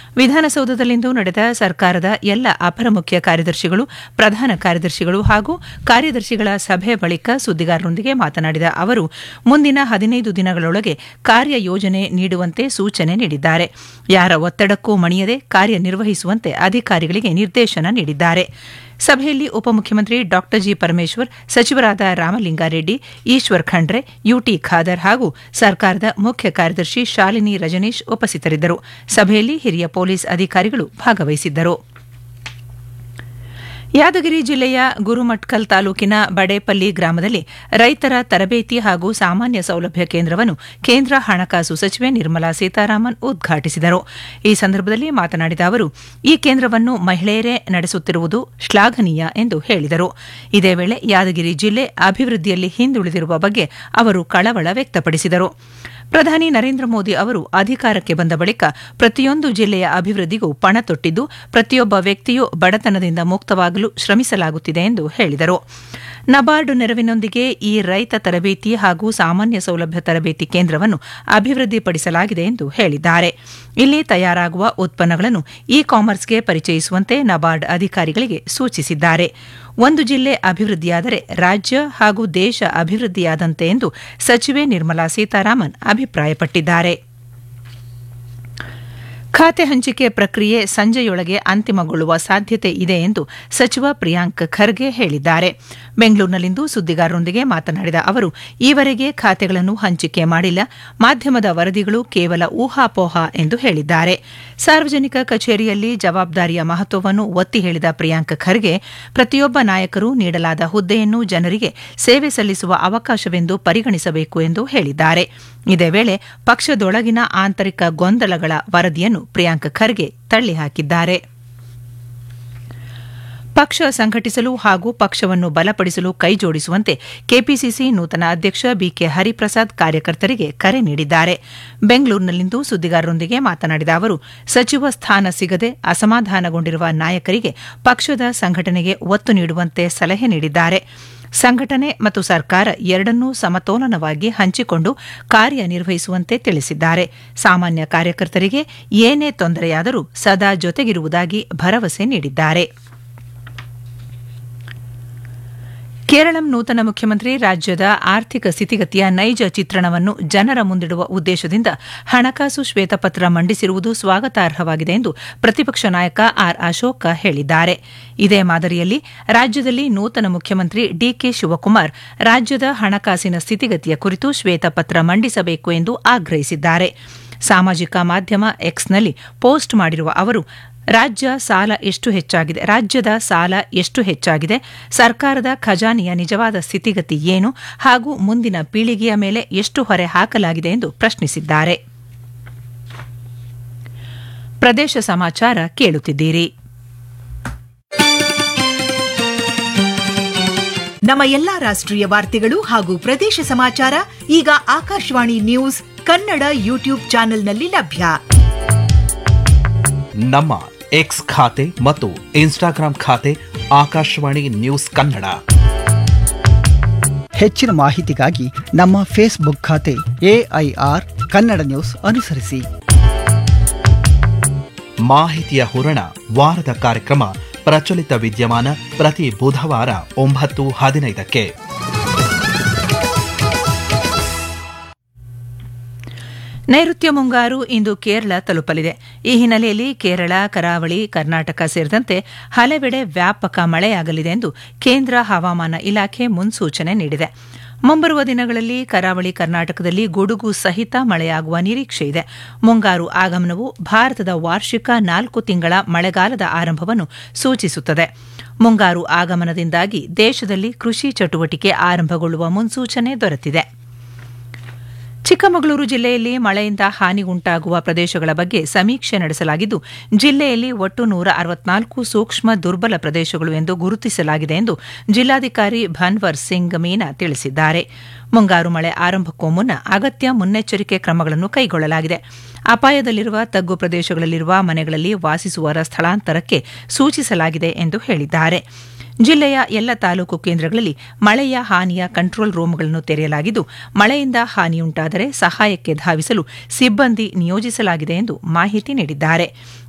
ವಿಧಾನಸೌಧದಲ್ಲಿಂದು ನಡೆದ ಸರ್ಕಾರದ ಎಲ್ಲ ಅಪರ ಮುಖ್ಯ ಕಾರ್ಯದರ್ಶಿಗಳು ಪ್ರಧಾನ ಕಾರ್ಯದರ್ಶಿಗಳು ಹಾಗೂ ಕಾರ್ಯದರ್ಶಿಗಳ ಸಭೆ ಬಳಿಕ ಸುದ್ದಿಗಾರರೊಂದಿಗೆ ಮಾತನಾಡಿದ ಅವರು ಮುಂದಿನ ಹದಿನೈದು ದಿನಗಳೊಳಗೆ ಕಾರ್ಯಯೋಜನೆ ನೀಡುವಂತೆ ಸೂಚನೆ ನೀಡಿದ್ದಾರೆ ಯಾರ ಒತ್ತಡಕ್ಕೂ ಮಣಿಯದೆ ಕಾರ್ಯನಿರ್ವಹಿಸುವಂತೆ ಅಧಿಕಾರಿಗಳಿಗೆ ನಿರ್ದೇಶನ ನೀಡಿದ್ದಾರೆ ಸಭೆಯಲ್ಲಿ ಉಪಮುಖ್ಯಮಂತ್ರಿ ಡಾ ಜಿ ಪರಮೇಶ್ವರ್ ಸಚಿವರಾದ ರಾಮಲಿಂಗಾರೆಡ್ಡಿ ಈಶ್ವರ್ ಖಂಡ್ರೆ ಯುಟಿ ಖಾದರ್ ಹಾಗೂ ಸರ್ಕಾರದ ಮುಖ್ಯ ಕಾರ್ಯದರ್ಶಿ ಶಾಲಿನಿ ರಜನೀಶ್ ಉಪಸ್ಥಿತರಿದ್ದರು ಸಭೆಯಲ್ಲಿ ಹಿರಿಯ ಪೊಲೀಸ್ ಅಧಿಕಾರಿಗಳು ಭಾಗವಹಿಸಿದ್ದರು ಯಾದಗಿರಿ ಜಿಲ್ಲೆಯ ಗುರುಮಟ್ಕಲ್ ತಾಲೂಕಿನ ಬಡೇಪಲ್ಲಿ ಗ್ರಾಮದಲ್ಲಿ ರೈತರ ತರಬೇತಿ ಹಾಗೂ ಸಾಮಾನ್ಯ ಸೌಲಭ್ಯ ಕೇಂದ್ರವನ್ನು ಕೇಂದ್ರ ಹಣಕಾಸು ಸಚಿವೆ ನಿರ್ಮಲಾ ಸೀತಾರಾಮನ್ ಉದ್ಘಾಟಿಸಿದರು ಈ ಸಂದರ್ಭದಲ್ಲಿ ಮಾತನಾಡಿದ ಅವರು ಈ ಕೇಂದ್ರವನ್ನು ಮಹಿಳೆಯರೇ ನಡೆಸುತ್ತಿರುವುದು ಶ್ಲಾಘನೀಯ ಎಂದು ಹೇಳಿದರು ಇದೇ ವೇಳೆ ಯಾದಗಿರಿ ಜಿಲ್ಲೆ ಅಭಿವೃದ್ಧಿಯಲ್ಲಿ ಹಿಂದುಳಿದಿರುವ ಬಗ್ಗೆ ಅವರು ಕಳವಳ ವ್ಯಕ್ತಪಡಿಸಿದರು ಪ್ರಧಾನಿ ನರೇಂದ್ರ ಮೋದಿ ಅವರು ಅಧಿಕಾರಕ್ಕೆ ಬಂದ ಬಳಿಕ ಪ್ರತಿಯೊಂದು ಜಿಲ್ಲೆಯ ಅಭಿವೃದ್ಧಿಗೂ ಪಣ ತೊಟ್ಟಿದ್ದು ಪ್ರತಿಯೊಬ್ಬ ವ್ಯಕ್ತಿಯೂ ಬಡತನದಿಂದ ಮುಕ್ತವಾಗಲು ಶ್ರಮಿಸಲಾಗುತ್ತಿದೆ ಎಂದು ಹೇಳಿದರು ನಬಾರ್ಡ್ ನೆರವಿನೊಂದಿಗೆ ಈ ರೈತ ತರಬೇತಿ ಹಾಗೂ ಸಾಮಾನ್ಯ ಸೌಲಭ್ಯ ತರಬೇತಿ ಕೇಂದ್ರವನ್ನು ಅಭಿವೃದ್ಧಿಪಡಿಸಲಾಗಿದೆ ಎಂದು ಹೇಳಿದ್ದಾರೆ ಇಲ್ಲಿ ತಯಾರಾಗುವ ಉತ್ಪನ್ನಗಳನ್ನು ಇ ಕಾಮರ್ಸ್ಗೆ ಪರಿಚಯಿಸುವಂತೆ ನಬಾರ್ಡ್ ಅಧಿಕಾರಿಗಳಿಗೆ ಸೂಚಿಸಿದ್ದಾರೆ ಒಂದು ಜಿಲ್ಲೆ ಅಭಿವೃದ್ಧಿಯಾದರೆ ರಾಜ್ಯ ಹಾಗೂ ದೇಶ ಅಭಿವೃದ್ಧಿಯಾದಂತೆ ಎಂದು ಸಚಿವೆ ನಿರ್ಮಲಾ ಸೀತಾರಾಮನ್ ಅಭಿಪ್ರಾಯಪಟ್ಟಿದ್ದಾರೆ ಖಾತೆ ಹಂಚಿಕೆ ಪ್ರಕ್ರಿಯೆ ಸಂಜೆಯೊಳಗೆ ಅಂತಿಮಗೊಳ್ಳುವ ಸಾಧ್ಯತೆ ಇದೆ ಎಂದು ಸಚಿವ ಪ್ರಿಯಾಂಕ್ ಖರ್ಗೆ ಹೇಳಿದ್ದಾರೆ ಬೆಂಗಳೂರಿನಲ್ಲಿಂದು ಸುದ್ದಿಗಾರರೊಂದಿಗೆ ಮಾತನಾಡಿದ ಅವರು ಈವರೆಗೆ ಖಾತೆಗಳನ್ನು ಹಂಚಿಕೆ ಮಾಡಿಲ್ಲ ಮಾಧ್ಯಮದ ವರದಿಗಳು ಕೇವಲ ಊಹಾಪೋಹ ಎಂದು ಹೇಳಿದ್ದಾರೆ ಸಾರ್ವಜನಿಕ ಕಚೇರಿಯಲ್ಲಿ ಜವಾಬ್ದಾರಿಯ ಮಹತ್ವವನ್ನು ಒತ್ತಿ ಹೇಳಿದ ಪ್ರಿಯಾಂಕ್ ಖರ್ಗೆ ಪ್ರತಿಯೊಬ್ಬ ನಾಯಕರು ನೀಡಲಾದ ಹುದ್ದೆಯನ್ನು ಜನರಿಗೆ ಸೇವೆ ಸಲ್ಲಿಸುವ ಅವಕಾಶವೆಂದು ಪರಿಗಣಿಸಬೇಕು ಎಂದು ಹೇಳಿದ್ದಾರೆ ಇದೇ ವೇಳೆ ಪಕ್ಷದೊಳಗಿನ ಆಂತರಿಕ ಗೊಂದಲಗಳ ವರದಿಯನ್ನು ಪ್ರಿಯಾಂಕ್ ಖರ್ಗೆ ತಳ್ಳಿಹಾಕಿದ್ದಾರೆ ಪಕ್ಷ ಸಂಘಟಿಸಲು ಹಾಗೂ ಪಕ್ಷವನ್ನು ಬಲಪಡಿಸಲು ಕೈಜೋಡಿಸುವಂತೆ ಕೆಪಿಸಿಸಿ ನೂತನ ಅಧ್ಯಕ್ಷ ಬಿಕೆ ಹರಿಪ್ರಸಾದ್ ಕಾರ್ಯಕರ್ತರಿಗೆ ಕರೆ ನೀಡಿದ್ದಾರೆ ಬೆಂಗಳೂರಿನಲ್ಲಿಂದು ಸುದ್ದಿಗಾರರೊಂದಿಗೆ ಮಾತನಾಡಿದ ಅವರು ಸಚಿವ ಸ್ಥಾನ ಸಿಗದೆ ಅಸಮಾಧಾನಗೊಂಡಿರುವ ನಾಯಕರಿಗೆ ಪಕ್ಷದ ಸಂಘಟನೆಗೆ ಒತ್ತು ನೀಡುವಂತೆ ಸಲಹೆ ನೀಡಿದ್ದಾರೆ ಸಂಘಟನೆ ಮತ್ತು ಸರ್ಕಾರ ಎರಡನ್ನೂ ಸಮತೋಲನವಾಗಿ ಹಂಚಿಕೊಂಡು ಕಾರ್ಯನಿರ್ವಹಿಸುವಂತೆ ತಿಳಿಸಿದ್ದಾರೆ ಸಾಮಾನ್ಯ ಕಾರ್ಯಕರ್ತರಿಗೆ ಏನೇ ತೊಂದರೆಯಾದರೂ ಸದಾ ಜೊತೆಗಿರುವುದಾಗಿ ಭರವಸೆ ನೀಡಿದ್ದಾರೆ ಕೇರಳಂ ನೂತನ ಮುಖ್ಯಮಂತ್ರಿ ರಾಜ್ಯದ ಆರ್ಥಿಕ ಸ್ಥಿತಿಗತಿಯ ನೈಜ ಚಿತ್ರಣವನ್ನು ಜನರ ಮುಂದಿಡುವ ಉದ್ದೇಶದಿಂದ ಹಣಕಾಸು ಶ್ವೇತಪತ್ರ ಮಂಡಿಸಿರುವುದು ಸ್ವಾಗತಾರ್ಹವಾಗಿದೆ ಎಂದು ಪ್ರತಿಪಕ್ಷ ನಾಯಕ ಆರ್ ಅಶೋಕ ಹೇಳಿದ್ದಾರೆ ಇದೇ ಮಾದರಿಯಲ್ಲಿ ರಾಜ್ಯದಲ್ಲಿ ನೂತನ ಮುಖ್ಯಮಂತ್ರಿ ಡಿಕೆ ಶಿವಕುಮಾರ್ ರಾಜ್ಯದ ಹಣಕಾಸಿನ ಸ್ಥಿತಿಗತಿಯ ಕುರಿತು ಶ್ವೇತಪತ್ರ ಮಂಡಿಸಬೇಕು ಎಂದು ಆಗ್ರಹಿಸಿದ್ದಾರೆ ಸಾಮಾಜಿಕ ಮಾಧ್ಯಮ ಎಕ್ಸ್ನಲ್ಲಿ ಪೋಸ್ಟ್ ಮಾಡಿರುವ ಅವರು ರಾಜ್ಯ ಸಾಲ ಎಷ್ಟು ಹೆಚ್ಚಾಗಿದೆ ರಾಜ್ಯದ ಸಾಲ ಎಷ್ಟು ಹೆಚ್ಚಾಗಿದೆ ಸರ್ಕಾರದ ಖಜಾನೆಯ ನಿಜವಾದ ಸ್ಥಿತಿಗತಿ ಏನು ಹಾಗೂ ಮುಂದಿನ ಪೀಳಿಗೆಯ ಮೇಲೆ ಎಷ್ಟು ಹೊರೆ ಹಾಕಲಾಗಿದೆ ಎಂದು ಪ್ರಶ್ನಿಸಿದ್ದಾರೆ ಪ್ರದೇಶ ಸಮಾಚಾರ ಕೇಳುತ್ತಿದ್ದೀರಿ ನಮ್ಮ ಎಲ್ಲಾ ರಾಷ್ಟ್ರೀಯ ವಾರ್ತೆಗಳು ಹಾಗೂ ಪ್ರದೇಶ ಸಮಾಚಾರ ಈಗ ಆಕಾಶವಾಣಿ ನ್ಯೂಸ್ ಕನ್ನಡ ಯೂಟ್ಯೂಬ್ ಚಾನೆಲ್ನಲ್ಲಿ ಲಭ್ಯ ನಮ್ಮ ಎಕ್ಸ್ ಖಾತೆ ಮತ್ತು ಇನ್ಸ್ಟಾಗ್ರಾಂ ಖಾತೆ ಆಕಾಶವಾಣಿ ನ್ಯೂಸ್ ಕನ್ನಡ ಹೆಚ್ಚಿನ ಮಾಹಿತಿಗಾಗಿ ನಮ್ಮ ಫೇಸ್ಬುಕ್ ಖಾತೆ ಎಐಆರ್ ಕನ್ನಡ ನ್ಯೂಸ್ ಅನುಸರಿಸಿ ಮಾಹಿತಿಯ ಹೂರಣ ವಾರದ ಕಾರ್ಯಕ್ರಮ ಪ್ರಚಲಿತ ವಿದ್ಯಮಾನ ಪ್ರತಿ ಬುಧವಾರ ಒಂಬತ್ತು ಹದಿನೈದಕ್ಕೆ ನೈಋತ್ಯ ಮುಂಗಾರು ಇಂದು ಕೇರಳ ತಲುಪಲಿದೆ ಈ ಹಿನ್ನೆಲೆಯಲ್ಲಿ ಕೇರಳ ಕರಾವಳಿ ಕರ್ನಾಟಕ ಸೇರಿದಂತೆ ಹಲವೆಡೆ ವ್ಯಾಪಕ ಮಳೆಯಾಗಲಿದೆ ಎಂದು ಕೇಂದ್ರ ಹವಾಮಾನ ಇಲಾಖೆ ಮುನ್ಸೂಚನೆ ನೀಡಿದೆ ಮುಂಬರುವ ದಿನಗಳಲ್ಲಿ ಕರಾವಳಿ ಕರ್ನಾಟಕದಲ್ಲಿ ಗುಡುಗು ಸಹಿತ ಮಳೆಯಾಗುವ ನಿರೀಕ್ಷೆ ಇದೆ ಮುಂಗಾರು ಆಗಮನವು ಭಾರತದ ವಾರ್ಷಿಕ ನಾಲ್ಕು ತಿಂಗಳ ಮಳೆಗಾಲದ ಆರಂಭವನ್ನು ಸೂಚಿಸುತ್ತದೆ ಮುಂಗಾರು ಆಗಮನದಿಂದಾಗಿ ದೇಶದಲ್ಲಿ ಕೃಷಿ ಚಟುವಟಿಕೆ ಆರಂಭಗೊಳ್ಳುವ ಮುನ್ಸೂಚನೆ ದೊರೆತಿದೆ ಚಿಕ್ಕಮಗಳೂರು ಜಿಲ್ಲೆಯಲ್ಲಿ ಮಳೆಯಿಂದ ಹಾನಿ ಉಂಟಾಗುವ ಪ್ರದೇಶಗಳ ಬಗ್ಗೆ ಸಮೀಕ್ಷೆ ನಡೆಸಲಾಗಿದ್ದು ಜಿಲ್ಲೆಯಲ್ಲಿ ಒಟ್ಟು ನೂರ ಅರವತ್ನಾಲ್ಕು ಸೂಕ್ಷ್ಮ ದುರ್ಬಲ ಪ್ರದೇಶಗಳು ಎಂದು ಗುರುತಿಸಲಾಗಿದೆ ಎಂದು ಜಿಲ್ಲಾಧಿಕಾರಿ ಭನ್ವರ್ ಸಿಂಗ್ ಮೀನಾ ತಿಳಿಸಿದ್ದಾರೆ ಮುಂಗಾರು ಮಳೆ ಆರಂಭಕ್ಕೂ ಮುನ್ನ ಅಗತ್ಯ ಮುನ್ನೆಚ್ಚರಿಕೆ ಕ್ರಮಗಳನ್ನು ಕೈಗೊಳ್ಳಲಾಗಿದೆ ಅಪಾಯದಲ್ಲಿರುವ ತಗ್ಗು ಪ್ರದೇಶಗಳಲ್ಲಿರುವ ಮನೆಗಳಲ್ಲಿ ವಾಸಿಸುವವರ ಸ್ಥಳಾಂತರಕ್ಕೆ ಸೂಚಿಸಲಾಗಿದೆ ಎಂದು ಹೇಳಿದ್ದಾರೆ ಜಿಲ್ಲೆಯ ಎಲ್ಲ ತಾಲೂಕು ಕೇಂದ್ರಗಳಲ್ಲಿ ಮಳೆಯ ಹಾನಿಯ ಕಂಟ್ರೋಲ್ ರೂಂಗಳನ್ನು ತೆರೆಯಲಾಗಿದ್ದು ಮಳೆಯಿಂದ ಹಾನಿಯುಂಟಾದರೆ ಸಹಾಯಕ್ಕೆ ಧಾವಿಸಲು ಸಿಬ್ಬಂದಿ ನಿಯೋಜಿಸಲಾಗಿದೆ ಎಂದು ಮಾಹಿತಿ ನೀಡಿದ್ದಾರೆ